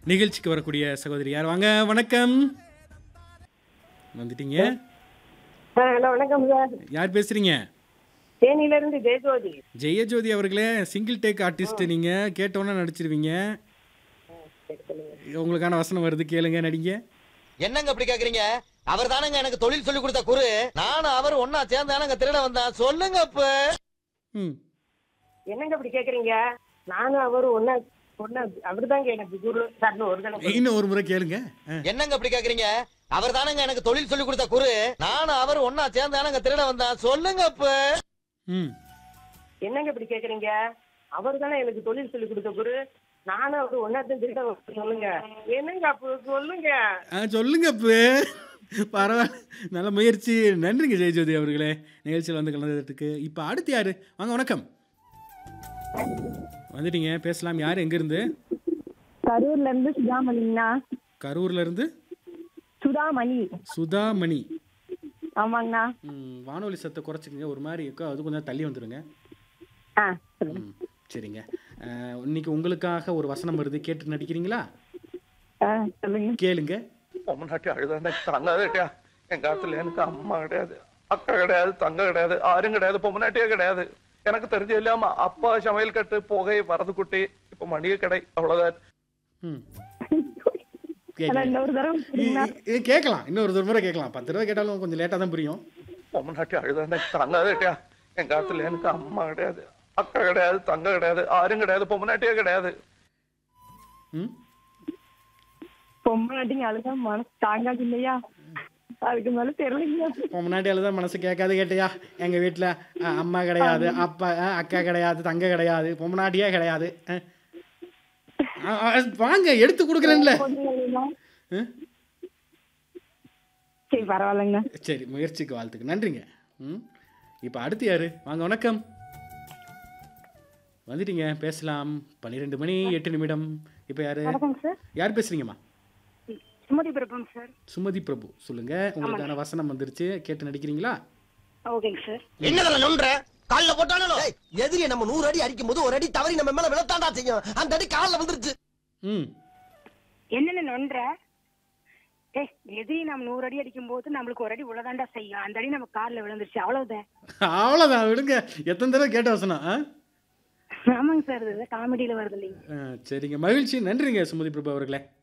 நிகழ்ச்சிக்கு வரக்கூடிய சகோதரி யார் வாங்க வணக்கம் வந்துட்டீங்க ஹலோ வணக்கம் சார் யார் பேசுறீங்க தேனியில இருந்து ஜெயஜோதி ஜெயஜோதி அவர்களே சிங்கிள் டேக் ஆர்டிஸ்ட் நீங்க கேட்டோன்னே நடிச்சிருவீங்க உங்களுக்கான வசனம் வருது கேளுங்க நடிங்க என்னங்க அப்படி கேக்குறீங்க அவர் தானங்க எனக்கு தொழில் சொல்லி கொடுத்த குரு நானும் அவர் ஒன்னா சேர்ந்தானங்க திருட வந்தான் சொல்லுங்க இப்ப ம் என்னங்க இப்படி கேக்குறீங்க நானும் அவரும் ஒன்னா ஒன்னா அவர்தாங்க எனக்கு குரு சார்னு ஒரு தடவை இன்னும் ஒரு முறை கேளுங்க ஆ. என்னங்க அப்படி கேக்குறீங்க அவர் தானங்க எனக்கு தொழில் சொல்லி கொடுத்த குரு நானும் அவர் ஒன்னா சேர்ந்தானங்க திருட வந்தான் சொல்லுங்க இப்ப ம் என்னங்க இப்படி கேக்குறீங்க அவர் தானே எனக்கு தொழில் சொல்லி கொடுத்த குரு நானும் அவரு ஒன்னாத்தையும் திருட வந்தோம். சொல்லுங்க என்னங்க அப்ப சொல்லுங்க ஆ சொல்லுங்க இப்போ பரவாயில்ல நல்ல முயற்சி நன்றிங்க ஜெயஜோதி அவர்களே நிகழ்ச்சியில் வந்து கலந்ததுக்கு இப்போ அடுத்து யாரு வாங்க வணக்கம் வந்துட்டீங்க பேசலாம் யார் எங்கேருந்து கரூர்ல இருந்து சுதாமணிங்கண்ணா கரூர்ல இருந்து சுதாமணி சுதாமணி ஆமாங்கண்ணா ம், வானொலி சத்தை குறைச்சிக்கங்க ஒரு மாதிரி இருக்கோ அது கொஞ்சம் தள்ளி வந்துடுங்க ஆ சொல்லுங்க ம், சரிங்க அஹ், இன்னைக்கு உங்களுக்காக ஒரு வசனம் வருது கேட்டு நடிக்கிறீங்களா ஆ சொல்லுங்க கேளுங்க பொம்மநாட்டி அழுதாண்டா தாங்காதேட்டியா என் காலத்துல எனக்கு அம்மா கிடையாது அக்கா கிடையாது தங்க கிடையாது ஆரும் கிடையாது பொம்மநாட்டியே கிடையாது எனக்கு தெரிஞ்சு இல்லாம அப்பா சமையல் கட்டு புகை வரது குட்டி இப்ப மளிகை கடை அவ்வளவுதான் ம் அதான் இன்னொரு தடவை சொல்லுங்கண்ணா. இது கேட்கலாம் இன்னொரு ஒரு முறை கேட்கலாம் பத்து ரூபா கேட்டாலும் கொஞ்சம் லேட்டாக தான் புரியும் பொம்மநாட்டி அழுதாண்டா தாங்காதேட்டியா என் காலத்துல எனக்கு அம்மா கிடையாது அக்கா கிடையாது தங்க கிடையாது ஆரும் கிடையாது பொம்மநாட்டியே கிடையாது ம் பொம்மாட்டிங்க அழுதா மனசு தாங்காது இல்லையா அதுக்கு மேல தெரியலைங்க உன் முன்னாடி தான் மனசு கேட்காது கேட்டியா எங்கள் வீட்டில் அம்மா கிடையாது அப்பா அஹ், அக்கா கிடையாது தங்க கிடையாது பொம்மநாட்டியே கிடையாது அஹ். அஹ், அஹ், வாங்க எடுத்து கொடுக்குறேன்ல அஹ். சரி பரவாயில்லைங்க சரி முயற்சிக்கு வாழ்த்துக்கு நன்றிங்க ம் இப்போ அடுத்து யாரு வாங்க வணக்கம் வந்துட்டீங்க பேசலாம் பன்னிரெண்டு மணி எட்டு நிமிடம் இப்போ யாரு வணக்கம் சார் யார் பேசுறீங்கம்மா சுமதி பிறப்பம் சார் சுமதி பிரபு சொல்லுங்க உங்களுக்கான வசனம் வந்துருச்சு கேட்டு நடிக்கிறீங்களா ஓகேங்க சார் என்னதுல நொன்ற கால்ல போட்டானோ எதிரியை நம்ம நூறு அடி அடிக்கும் போது ஒரு அடி தவறி நம்ம மேல விழத்தாண்டா செய்யும் அந்த அடி கால்ல வந்துருச்சு ம் என்னென்ன நொன்ற ஏ எதிரி நம்ம நூறு அடி அடிக்கும் போது நம்மளுக்கு ஒரு அடி உள்ளதாண்டா செய்யும் அந்த அடி நம்ம கால்ல விழுந்துருச்சு அவ்வளவுதான் அவ்வளோதான் விடுங்க எத்தனை தடவை கேட்ட வசனம் ஆ ஆமாங்க சார் இது காமெடியில வருது இல்லைங்க ஆ, சரிங்க மகிழ்ச்சி நன்றிங்க சுமதி பிரபு அவர்களே